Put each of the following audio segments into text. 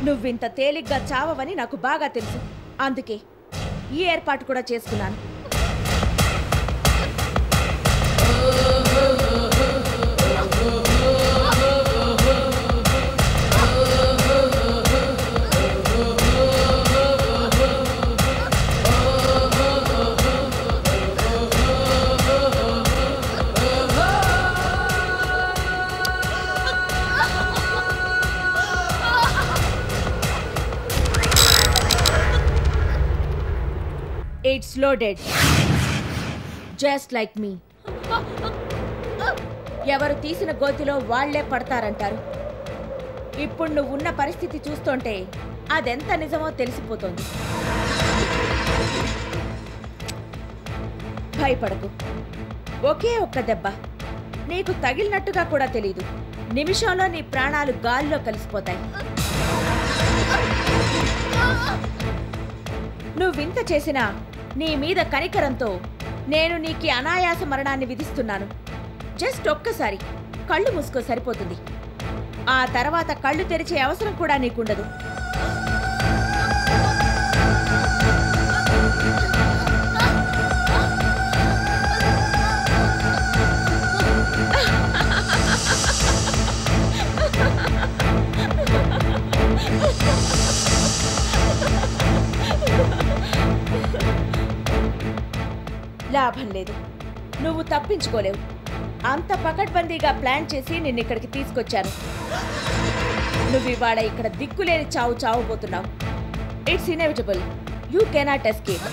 నువ్వింత తేలిగ్గా చావవని నాకు బాగా తెలుసు అందుకే ఈ ఏర్పాటు కూడా చేసుకున్నాను ఇట్స్ లోడెడ్ జస్ట్ లైక్ మీ ఎవరు తీసిన గోతిలో వాళ్లే పడతారంటారు ఇప్పుడు నువ్వు ఉన్న పరిస్థితి చూస్తుంటే అదెంత నిజమో తెలిసిపోతోంది భయపడకు ఒకే ఒక్క దెబ్బ నీకు తగిలినట్టుగా కూడా తెలీదు నిమిషంలో నీ ప్రాణాలు గాల్లో కలిసిపోతాయి నువ్వింత చేసినా నీ మీద కనికరంతో నేను నీకి అనాయాస మరణాన్ని విధిస్తున్నాను జస్ట్ ఒక్కసారి కళ్ళు మూసుకో సరిపోతుంది ఆ తర్వాత కళ్ళు తెరిచే అవసరం కూడా నీకుండదు లాభం లేదు నువ్వు తప్పించుకోలేవు అంత పకడ్బందీగా ప్లాన్ చేసి నిన్ను ఇక్కడికి తీసుకొచ్చాను నువ్వు ఇవాళ ఇక్కడ దిక్కులేని చావు చావబోతున్నావు it's inevitable you cannot escape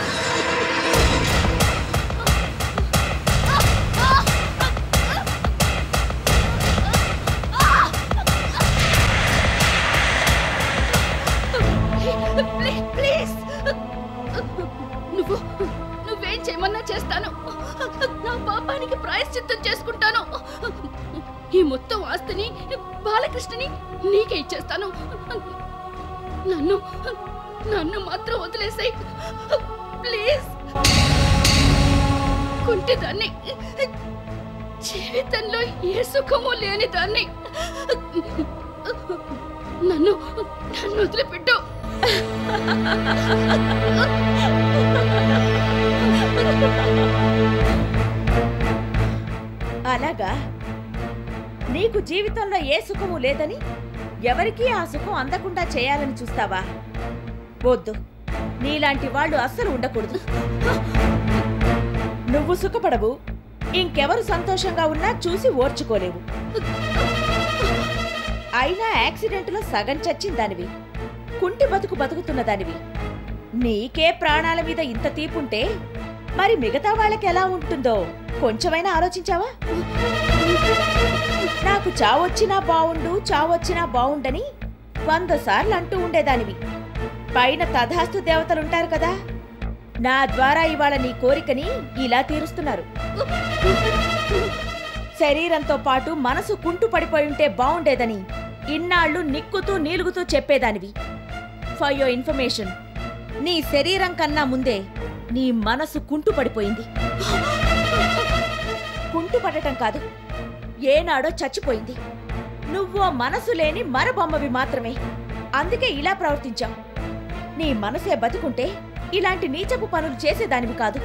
please నువ్వు నువ్వేం చేయమన్నా చేస్తాను నా పాపానికి ప్రాయశ్చిత్తం చేసుకుంటాను ఈ మొత్తం ఆస్తిని బాలకృష్ణని నీకే ఇచ్చేస్తాను నన్ను నన్ను మాత్రం వదిలేసాయి ప్లీజ్ కుంటిదాన్ని జీవితంలో ఏ సుఖము లేని దాన్ని నన్ను నన్ను వదిలిపెట్టు అలాగా నీకు జీవితంలో ఏ సుఖము లేదని ఎవరికీ ఆ సుఖం అందకుండా చేయాలని చూస్తావా వద్దు నీలాంటి వాళ్ళు అస్సలు ఉండకూడదు నువ్వు సుఖపడవు ఇంకెవరు సంతోషంగా ఉన్నా చూసి ఓర్చుకోలేవు అయినా యాక్సిడెంట్లో సగం చచ్చిన దానివి కుంటి బతుకు బతుకుతున్న దానివి నీకే ప్రాణాల మీద ఇంత తీపుంటే మరి మిగతా వాళ్ళకి ఎలా ఉంటుందో కొంచెమైనా ఆలోచించావా నాకు చావొచ్చినా బావుండు చావొచ్చినా బావుండని వంద సార్లు అంటూ ఉండేదానివి పైన తథాస్తు దేవతలుంటారు కదా నా ద్వారా ఇవాళ నీ కోరికని ఇలా తీరుస్తున్నారు శరీరంతో పాటు మనసు కుంటు పడిపోయి ఉంటే బావుండేదని ఇన్నాళ్ళు నిక్కుతూ నీలుగుతూ చెప్పేదానివి ఫర్ యోర్ ఇన్ఫర్మేషన్ నీ శరీరం కన్నా ముందే నీ మనసు కుంటు పడిపోయింది కుంటు పడటం కాదు ఏనాడో చచ్చిపోయింది నువ్వో మనసు లేని మరబొమ్మవి మాత్రమే అందుకే ఇలా ప్రవర్తించావు నీ మనసే బతుకుంటే ఇలాంటి నీచపు పనులు చేసేదానివి కాదు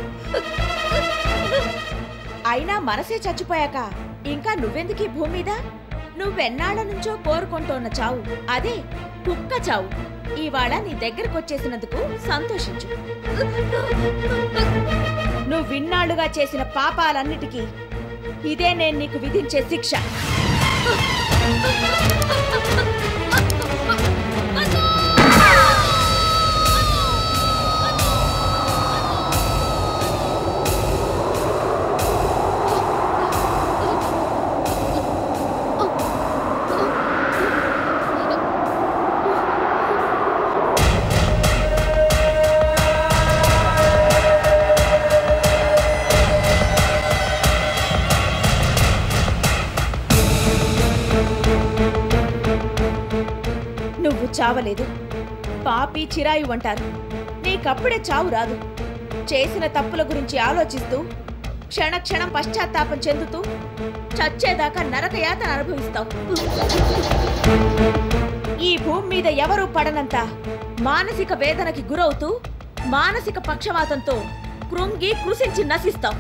అయినా మనసే చచ్చిపోయాక ఇంకా నువ్వెందుకీ భూమి మీద నువ్వెన్నాళ్ళ నుంచో కోరుకుంటోన్న చావు అదే కుక్క చావు ఇవాళ నీ దగ్గరకొచ్చేసినందుకు సంతోషించు నువ్విన్నాళ్లుగా చేసిన పాపాలన్నిటికీ ఇదే నేను నీకు విధించే శిక్ష నువ్వు చావలేదు పాపి చిరాయు అంటారు నీకప్పుడే చావు రాదు చేసిన తప్పుల గురించి ఆలోచిస్తూ క్షణక్షణం పశ్చాత్తాపం చెందుతూ చచ్చేదాకా నరక యాతన అనుభవిస్తావు ఈ భూమి మీద ఎవరూ పడనంత మానసిక వేదనకి గురవుతూ మానసిక పక్షవాతంతో కృంగి కృషించి నశిస్తాం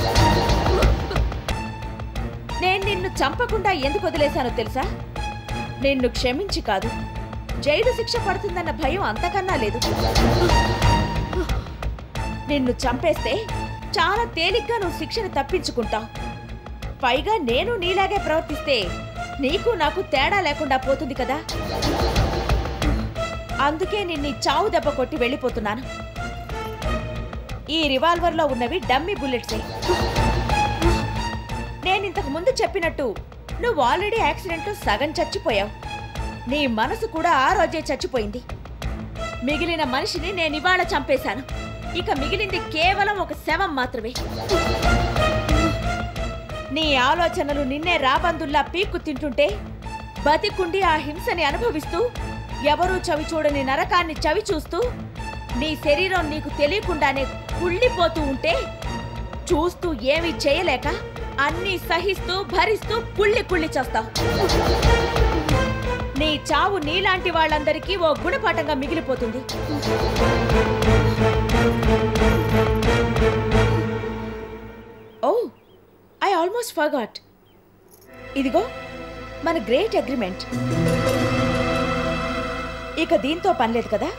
నేను నిన్ను చంపకుండా ఎందుకు వదిలేశానో తెలుసా నిన్ను క్షమించి కాదు జైలు శిక్ష పడుతుందన్న భయం అంతకన్నా లేదు నిన్ను చంపేస్తే చాలా తేలిగ్గా నువ్వు శిక్షను తప్పించుకుంటావు పైగా నేను నీలాగే ప్రవర్తిస్తే నీకు నాకు తేడా లేకుండా పోతుంది కదా అందుకే నిన్ను ఈ చావు దెబ్బ కొట్టి వెళ్ళిపోతున్నాను ఈ రివాల్వర్లో ఉన్నవి డమ్మీ బుల్లెట్సే నేను ఇంతకు ముందు చెప్పినట్టు నువ్వు ఆల్రెడీ యాక్సిడెంట్లో సగం చచ్చిపోయావు నీ మనసు కూడా ఆ రోజే చచ్చిపోయింది మిగిలిన మనిషిని నేను ఇవాళ చంపేశాను ఇక మిగిలింది కేవలం ఒక శవం మాత్రమే నీ ఆలోచనలు నిన్నే రాబందుల్లా పీక్కు తింటుంటే బతికుండి ఆ హింసని అనుభవిస్తూ ఎవరూ చవి చూడని నరకాన్ని చవి చూస్తూ నీ శరీరం నీకు తెలియకుండానే కుళ్ళిపోతూ ఉంటే చూస్తూ ఏమీ చేయలేక అన్నీ సహిస్తూ భరిస్తూ కుళ్ళి కుళ్ళి చేస్తావు నీ చావు నీలాంటి వాళ్ళందరికీ ఓ గుణపాఠంగా మిగిలిపోతుంది ఓ ఐ ఆల్మోస్ట్ ఫర్గాట్ ఇదిగో మన గ్రేట్ అగ్రిమెంట్ ఇక దీంతో పనిలేదు కదా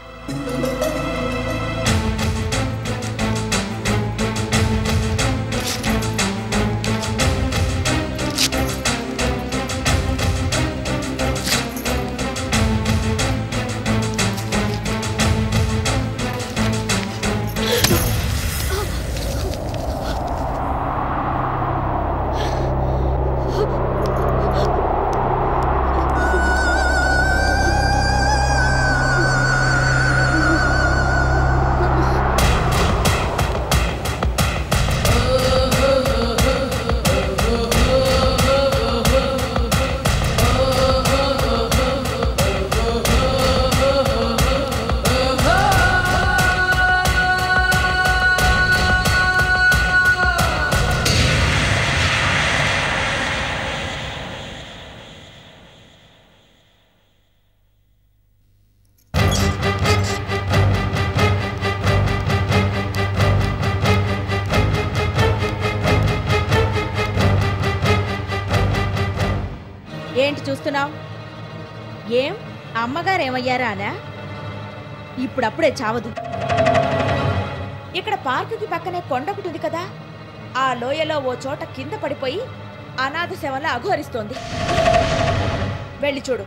ఏంటి చూస్తున్నావు ఏం అమ్మగారు ఏమయ్యారా అనా ఇప్పుడప్పుడే చావదు ఇక్కడ పార్కుకి పక్కనే కొండ ఒకటి ఉంది కదా ఆ లోయలో ఓ చోట కింద పడిపోయి అనాథ శవంలా అఘోరిస్తోంది వెళ్ళి చూడు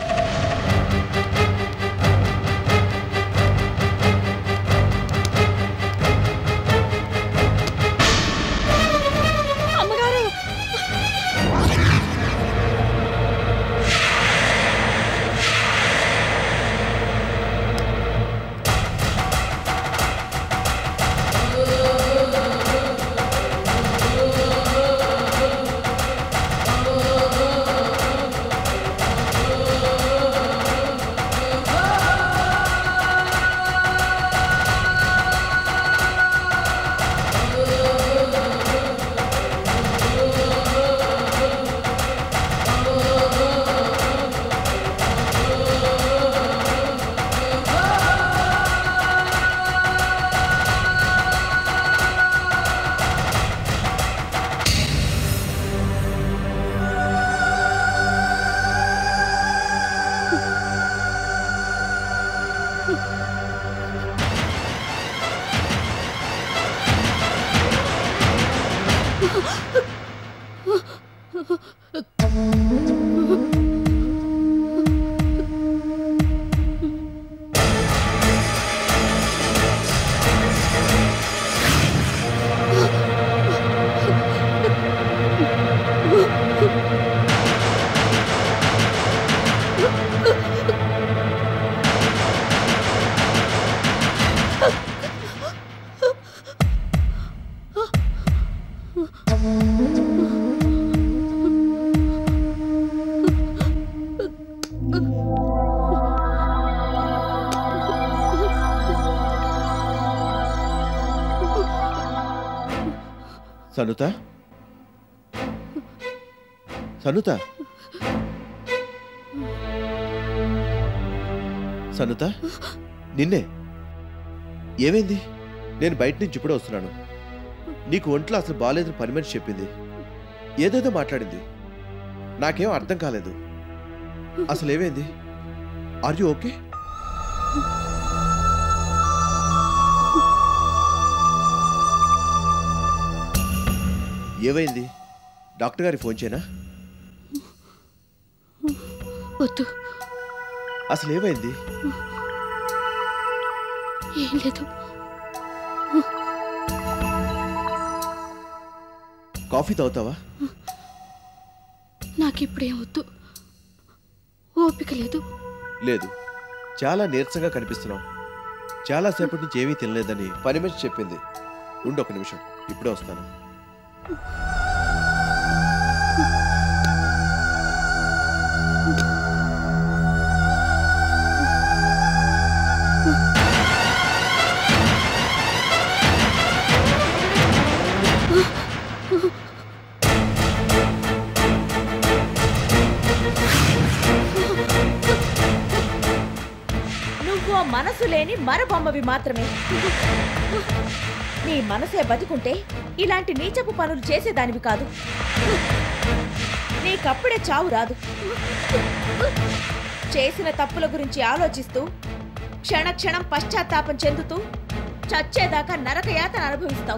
అమ్మగారు సనుత సనుత నిన్నే ఏమైంది నేను బయట నుంచి ఇప్పుడే వస్తున్నాను నీకు ఒంట్లో అసలు బాగాలేదని పని మనిషి చెప్పింది ఏదేదో మాట్లాడింది నాకేం అర్థం కాలేదు అసలు ఏమైంది ఆర్ యు ఓకే ఏమైంది డాక్టర్ గారి ఫోన్ చేయనా వద్దు అసలు ఏమైంది ఏం లేదు కాఫీ తాగుతావా నాకిప్పుడేం వద్దు ఓపిక లేదు లేదు చాలా నీరసంగా కనిపిస్తున్నావు చాలాసేపటి నుంచి ఏమీ తినలేదని పని మనిషి చెప్పింది ఉండు ఒక నిమిషం ఇప్పుడే వస్తాను నువ్వు మనసు లేని మరబొమ్మవి మాత్రమే నీ మనసే బతుకుంటే ఇలాంటి నీచపు పనులు చేసేదానివి కాదు నీకప్పుడే చావు రాదు చేసిన తప్పుల గురించి ఆలోచిస్తూ క్షణ క్షణం పశ్చాత్తాపం చెందుతూ చచ్చేదాకా నరకయాతన అనుభవిస్తావు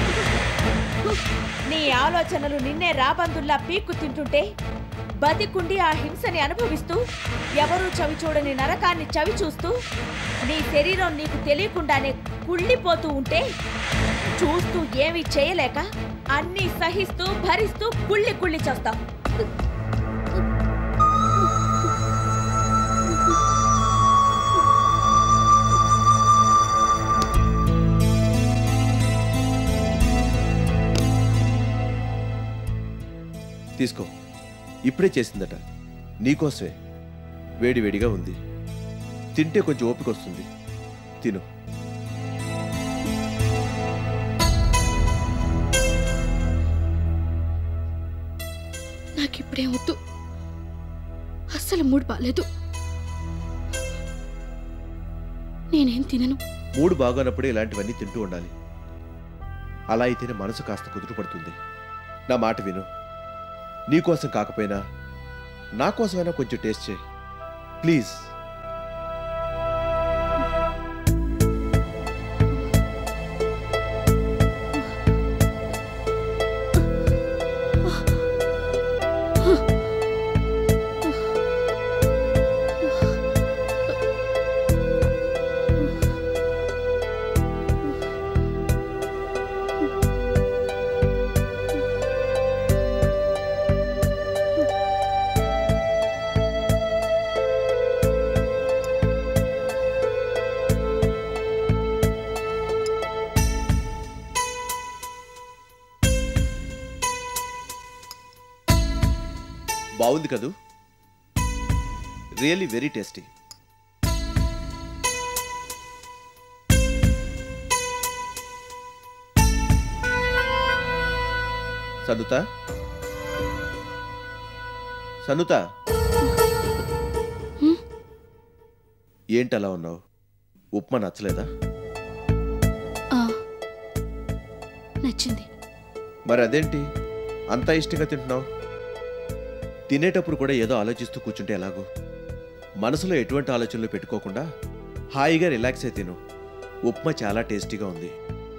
నీ ఆలోచనలు నిన్నే రాబందుల్లా పీక్కు తింటుంటే బతికుండి ఆ హింసని అనుభవిస్తూ ఎవరూ చవి చూడని నరకాన్ని చవి చూస్తూ నీ శరీరం నీకు తెలియకుండానే కుళ్ళిపోతూ ఉంటే చూస్తూ ఏమీ చేయలేక అన్నీ సహిస్తూ భరిస్తూ కుళ్ళి కుళ్ళి చేస్తావు తీసుకో ఇప్పుడే చేసిందట నీకోసమే వేడి వేడిగా ఉంది తింటే కొంచెం ఓపిక వస్తుంది తిను నాకిప్పుడేం వద్దు అస్సలు మూడు బాలేదు నేనేం తినను మూడు బాగోనప్పుడే ఇలాంటివన్నీ తింటూ ఉండాలి అలా అయితేనే మనసు కాస్త కుదుట పడుతుంది నా మాట విను నీకోసం కాకపోయినా నా కోసమైనా కొంచెం టేస్ట్ చేయి ప్లీజ్ బాగుంది కదూ really very tasty Sanutha Sanutha హ్మ్? ఏంటి అలా ఉన్నావు ఉప్మా నచ్చలేదా ఆ, నచ్చింది మరి అదేంటి అంత ఇష్టంగా తింటున్నావు తినేటప్పుడు కూడా ఏదో ఆలోచిస్తూ కూర్చుంటే ఎలాగో మనసులో ఎటువంటి ఆలోచనలు పెట్టుకోకుండా హాయిగా రిలాక్స్ అయి తిను ఉప్మా చాలా టేస్టీగా ఉంది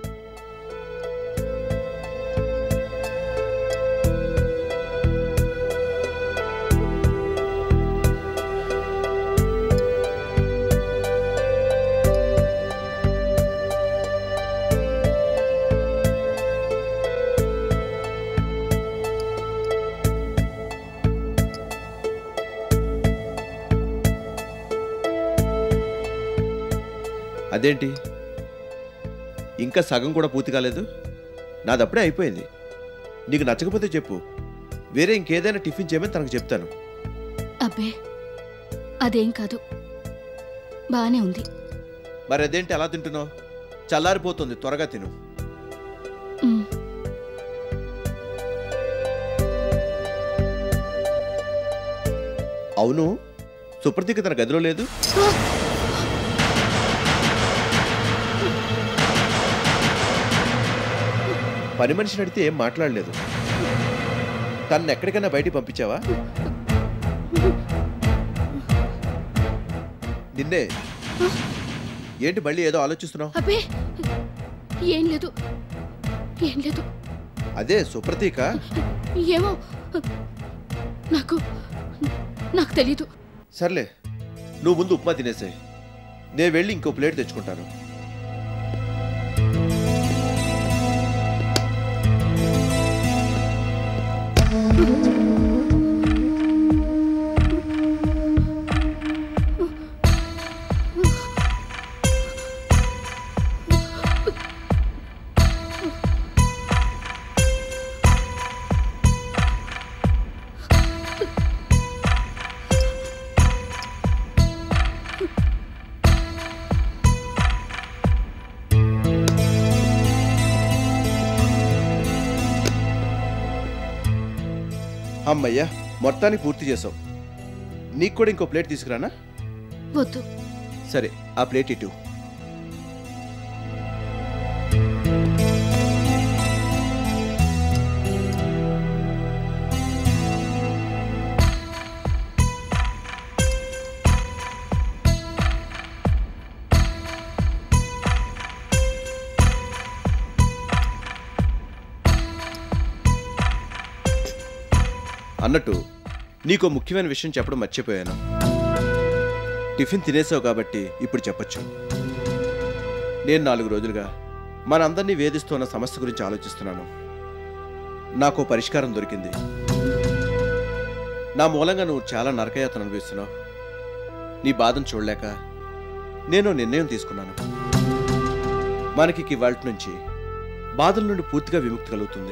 అదేంటి ఇంకా సగం కూడా పూర్తి కాలేదు నాదప్పుడే అయిపోయింది నీకు నచ్చకపోతే చెప్పు వేరే ఇంకేదైనా టిఫిన్ చేయమని తనకు చెప్తాను అబ్బే అదేం కాదు బానే ఉంది మరి అదేంటి అలా తింటున్నావు చల్లారిపోతుంది త్వరగా తిను ఉమ్, అవును సుప్రతీక తన గదిలో లేదు ఆ! పని మనిషిని అడిగితే ఏం మాట్లాడలేదు తను ఎక్కడికైనా బయటికి పంపించావా నిన్నే ఏంటి మళ్ళీ ఏదో ఆలోచిస్తున్నావు అబ్బే ఏం లేదు ఏం లేదు అదే సుప్రతీక ఏమో నాకు నాకు తెలీదు సర్లే నువ్వు ముందు ఉప్మా తినేసే నేను వెళ్ళి ఇంకో ప్లేట్ తెచ్చుకుంటాను అమ్మయ్యా మొత్తానికి పూర్తి చేసావు నీకు కూడా ఇంకో ప్లేట్ తీసుకురానా వద్దు సరే ఆ ప్లేట్ ఇటు అన్నట్టు నీకో ముఖ్యమైన విషయం చెప్పడం మర్చిపోయాను టిఫిన్ తినేసావు కాబట్టి ఇప్పుడు చెప్పొచ్చు నేను నాలుగు రోజులుగా మనందరినీ వేధిస్తున్న సమస్య గురించి ఆలోచిస్తున్నాను నాకు పరిష్కారం దొరికింది నా మూలంగా నువ్వు చాలా నరకయాతన అనుభవిస్తున్నావు నీ బాధను చూడలేక నేను నిర్ణయం తీసుకున్నాను మనకి ఇవాళ నుంచి బాధల నుండి పూర్తిగా విముక్తి కలుగుతుంది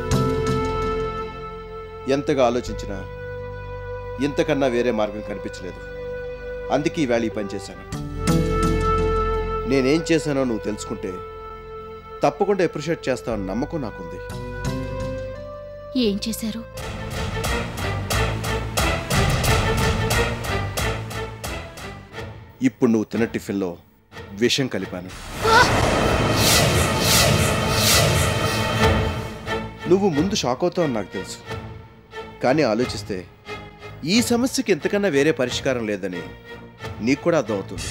ఎంతగా ఆలోచించినా ఇంతకన్నా వేరే మార్గం కనిపించలేదు అందుకే ఈవేళ ఈ పని చేశాను నేనేం చేశానో నువ్వు తెలుసుకుంటే తప్పకుండా అప్రిషియేట్ చేస్తావని నమ్మకం నాకుంది ఏం చేశారు ఇప్పుడు నువ్వు తిన్న టిఫిన్లో విషం కలిపాను నువ్వు ముందు షాక్ అవుతావు నాకు తెలుసు కానీ ఆలోచిస్తే ఈ సమస్యకి ఎంతకన్నా వేరే పరిష్కారం లేదని నీకు కూడా అర్థమవుతుంది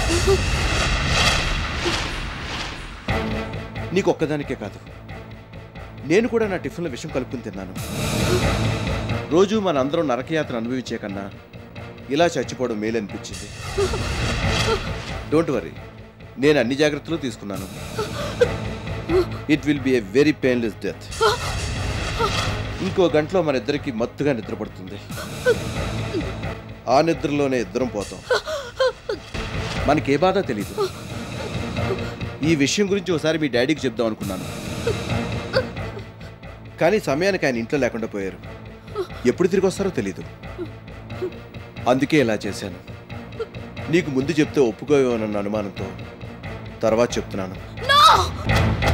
నీకు ఒక్కదానికే కాదు నేను కూడా నా టిఫిన్లో విషం కలుపుకుని తిన్నాను రోజు మనందరం నరకయాత్ర అనుభవించే కన్నా ఇలా చచ్చిపోవడం మేలు అనిపించింది డోంట్ వరీ నేను అన్ని జాగ్రత్తలు తీసుకున్నాను it will be a very painless death ఇంకో గంటలో మన ఇద్దరికి మత్తుగా నిద్రపడుతుంది ఆ నిద్రలోనే ఇద్దరం పోతాం మనకే బాధ తెలీదు ఈ విషయం గురించి ఒకసారి మీ డాడీకి చెప్దాం అనుకున్నాను కానీ సమయానికి ఆయన ఇంట్లో లేకుండా పోయారు ఎప్పుడు తిరిగి వస్తారో తెలీదు అందుకే ఇలా చేశాను నీకు ముందు చెప్తే ఒప్పుకోవేమోనన్న అనుమానంతో తర్వాత చెప్తున్నాను నో